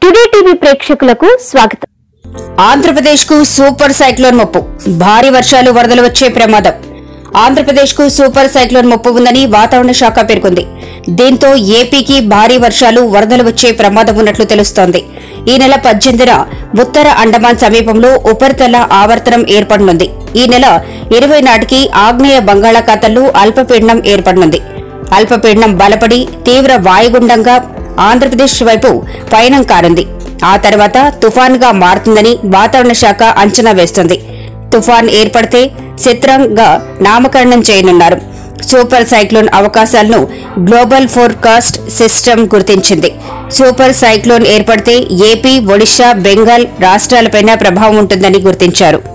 today TV ప్రేక్షకులకు స్వాగతం ఆంధ్రప్రదేశ్ కు సూపర్ సైక్లోన్ ముప్పు భారీ వర్షాలు వరదలు వచ్చే ప్రమాదం ఆంధ్రప్రదేశ్ కు సూపర్ సైక్లోన్ ముప్పు ఉందని వాతావరణ శాఖ పేర్కొంది దీంతో ఏపీకి భారీ వర్షాలు వరదలు వచ్చే ప్రమాదం ఉన్నట్లు తెలుస్తోంది ఈ నెల పద్దెనిమిదిన ఉత్తర అండమాన్ సమీపంలో ఉపరితల ఆవర్తనం ఏర్పడనుంది ఈ నెల ఇరవై నాటికి ఆగ్నేయ బంగాళాఖాతంలో అల్పపీడనం ఏర్పడనుంది అల్పపీడనం బలపడి తీవ్ర వాయుగుండంగా ఆంధ్రప్రదేశ్ వైపు పయనం కానుంది ఆ తర్వాత తుఫాన్గా మారుతుందని వాతావరణ శాఖ అంచనా వేస్తుంది తుఫాన్ ఏర్పడితే చిత్రంగా నామకరణం చేయనున్నారు సూపర్ సైక్లోన్ అవకాశాలను గ్లోబల్ ఫోర్కాస్ట్ సిస్టమ్ గుర్తించింది సూపర్ సైక్లోన్ ఏర్పడితే ఏపీ ఒడిశా బెంగాల్ రాష్ట్రాలపైన ప్రభావం ఉంటుందని గుర్తించారు